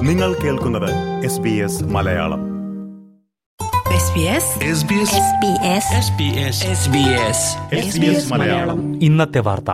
നിങ്ങൾ കേൾക്കുന്നത് S B S Malayalam SBS Malayalam ഇന്നത്തെ വാർത്ത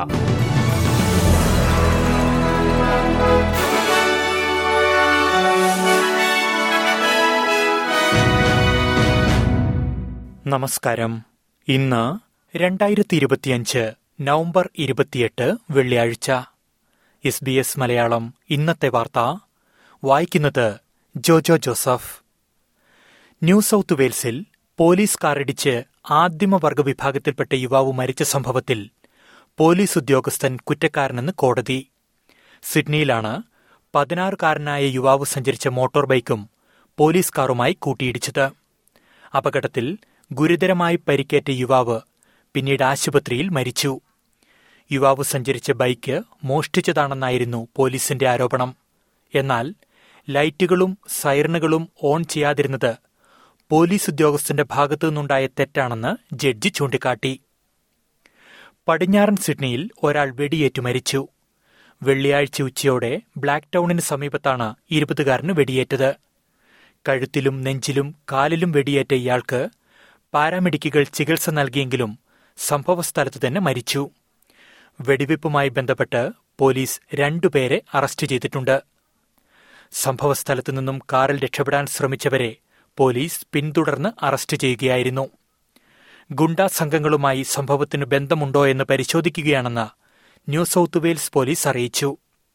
നമസ്കാരം ഇന്ന് രണ്ടായിരത്തി ഇരുപത്തിയഞ്ച് നവംബർ ഇരുപത്തിയെട്ട് വെള്ളിയാഴ്ച എസ് ബി എസ് മലയാളം ഇന്നത്തെ വാർത്ത വായിക്കുന്നത് ജോജോ ജോസഫ് ന്യൂ സൌത്ത് വെയിൽസിൽ പോലീസ് കാറിടിച്ച് ആദിമവർഗ വിഭാഗത്തിൽപ്പെട്ട യുവാവ് മരിച്ച സംഭവത്തിൽ പോലീസ് ഉദ്യോഗസ്ഥൻ കുറ്റക്കാരനെന്ന് കോടതി സിഡ്നിയിലാണ് പതിനാറുകാരനായ യുവാവ് സഞ്ചരിച്ച മോട്ടോർ ബൈക്കും പോലീസ് കാറുമായി കൂട്ടിയിടിച്ചത് അപകടത്തിൽ ഗുരുതരമായി പരിക്കേറ്റ യുവാവ് പിന്നീട് ആശുപത്രിയിൽ മരിച്ചു യുവാവ് സഞ്ചരിച്ച ബൈക്ക് മോഷ്ടിച്ചതാണെന്നായിരുന്നു പോലീസിന്റെ ആരോപണം എന്നാൽ ലൈറ്റുകളും സൈറണുകളും ഓൺ ചെയ്യാതിരുന്നത് പോലീസ് ഉദ്യോഗസ്ഥന്റെ ഭാഗത്തു നിന്നുണ്ടായ തെറ്റാണെന്ന് ജഡ്ജി ചൂണ്ടിക്കാട്ടി പടിഞ്ഞാറൻ സിഡ്നിയിൽ ഒരാൾ വെടിയേറ്റു മരിച്ചു വെള്ളിയാഴ്ച ഉച്ചയോടെ ബ്ലാക്ക് ടൌണിന് സമീപത്താണ് ഇരുപതുകാരന് വെടിയേറ്റത് കഴുത്തിലും നെഞ്ചിലും കാലിലും വെടിയേറ്റ ഇയാൾക്ക് പാരാമെഡിക്കുകൾ ചികിത്സ നൽകിയെങ്കിലും സംഭവസ്ഥലത്ത് തന്നെ മരിച്ചു വെടിവയ്പുമായി ബന്ധപ്പെട്ട് പോലീസ് രണ്ടുപേരെ അറസ്റ്റ് ചെയ്തിട്ടുണ്ട് സംഭവസ്ഥലത്തു നിന്നും കാറിൽ രക്ഷപ്പെടാൻ ശ്രമിച്ചവരെ പോലീസ് പിന്തുടർന്ന് അറസ്റ്റ് ചെയ്യുകയായിരുന്നു ഗുണ്ടാ സംഘങ്ങളുമായി സംഭവത്തിന് ബന്ധമുണ്ടോ എന്ന് പരിശോധിക്കുകയാണെന്ന് ന്യൂ സൌത്ത് വെയിൽസ് പോലീസ് അറിയിച്ചു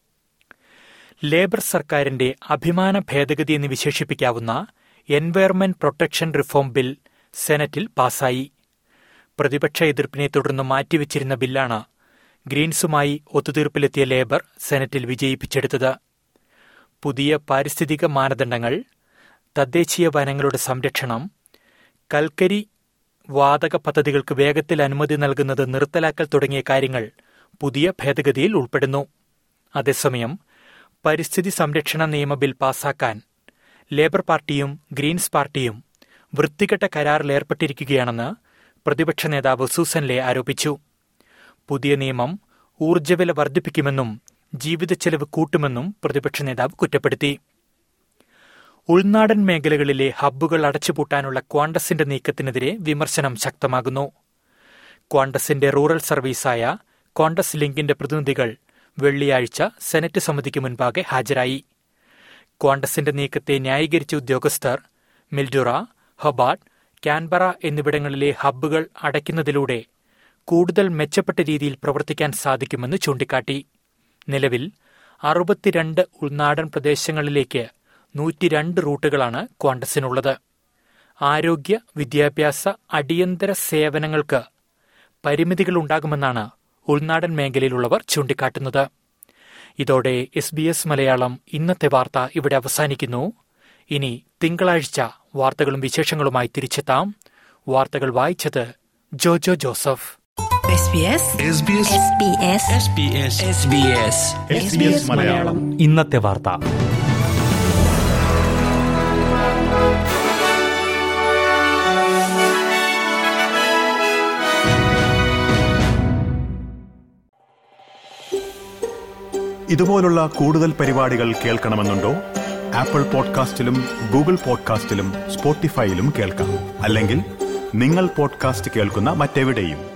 ലേബർ സർക്കാരിന്റെ അഭിമാന ഭേദഗതി എന്ന് വിശേഷിപ്പിക്കാവുന്ന എൻവയറൺമെന്റ് പ്രൊട്ടക്ഷൻ റിഫോം ബിൽ സെനറ്റിൽ പാസായി പ്രതിപക്ഷ എതിർപ്പിനെ തുടർന്ന് മാറ്റിവെച്ചിരുന്ന ബില്ലാണ് ഗ്രീൻസുമായി ഒത്തുതീർപ്പിലെത്തിയ ലേബർ സെനറ്റിൽ വിജയിപ്പിച്ചെടുത്തത് പുതിയ പാരിസ്ഥിതിക മാനദണ്ഡങ്ങൾ തദ്ദേശീയ വനങ്ങളുടെ സംരക്ഷണം കൽക്കരി വാതക പദ്ധതികൾക്ക് വേഗത്തിൽ അനുമതി നൽകുന്നത് നിർത്തലാക്കൽ തുടങ്ങിയ കാര്യങ്ങൾ പുതിയ ഭേദഗതിയിൽ ഉൾപ്പെടുന്നു അതേസമയം പരിസ്ഥിതി സംരക്ഷണ നിയമ ബിൽ പാസാക്കാൻ ലേബർ പാർട്ടിയും ഗ്രീൻസ് പാർട്ടിയും വൃത്തികെട്ട കരാറിൽ ഏർപ്പെട്ടിരിക്കുകയാണെന്ന് പ്രതിപക്ഷ നേതാവ് സൂസൻ ലേ ആരോപിച്ചു പുതിയ നിയമം ഊർജ്ജവില വർദ്ധിപ്പിക്കുമെന്നും ജീവിതച്ചെലവ് കൂട്ടുമെന്നും പ്രതിപക്ഷ നേതാവ് കുറ്റപ്പെടുത്തി ഉൾനാടൻ മേഖലകളിലെ ഹബ്ബുകൾ അടച്ചുപൂട്ടാനുള്ള ക്വാണ്ടസിന്റെ നീക്കത്തിനെതിരെ വിമർശനം ശക്തമാകുന്നു ക്വാണ്ടസിന്റെ റൂറൽ സർവീസായ ക്വാണ്ടസ് ലിങ്കിന്റെ പ്രതിനിധികൾ വെള്ളിയാഴ്ച സെനറ്റ് സമിതിക്ക് മുൻപാകെ ഹാജരായി ക്വാണ്ടസിന്റെ നീക്കത്തെ ന്യായീകരിച്ച ഉദ്യോഗസ്ഥർ മിൽഡുറ ഹബാർട്ട് കാൻബറ എന്നിവിടങ്ങളിലെ ഹബ്ബുകൾ അടയ്ക്കുന്നതിലൂടെ കൂടുതൽ മെച്ചപ്പെട്ട രീതിയിൽ പ്രവർത്തിക്കാൻ സാധിക്കുമെന്ന് ചൂണ്ടിക്കാട്ടി നിലവിൽ അറുപത്തിരണ്ട് ഉൾനാടൻ പ്രദേശങ്ങളിലേക്ക് നൂറ്റിരണ്ട് റൂട്ടുകളാണ് ക്വാണ്ടസിനുള്ളത് ആരോഗ്യ വിദ്യാഭ്യാസ അടിയന്തര സേവനങ്ങൾക്ക് പരിമിതികളുണ്ടാകുമെന്നാണ് ഉൾനാടൻ മേഖലയിലുള്ളവർ ചൂണ്ടിക്കാട്ടുന്നത് ഇതോടെ എസ് ബി എസ് മലയാളം ഇന്നത്തെ വാർത്ത ഇവിടെ അവസാനിക്കുന്നു ഇനി തിങ്കളാഴ്ച വാർത്തകളും വിശേഷങ്ങളുമായി തിരിച്ചെത്താം വാർത്തകൾ വായിച്ചത് ജോജോ ജോസഫ് SBS മലയാളം ഇന്നത്തെ വാർത്ത ഇതുപോലുള്ള കൂടുതൽ പരിപാടികൾ കേൾക്കണമെന്നുണ്ടോ ആപ്പിൾ പോഡ്കാസ്റ്റിലും ഗൂഗിൾ പോഡ്കാസ്റ്റിലും സ്പോട്ടിഫൈയിലും കേൾക്കാം അല്ലെങ്കിൽ നിങ്ങൾ പോഡ്കാസ്റ്റ് കേൾക്കുന്ന മറ്റെവിടെയും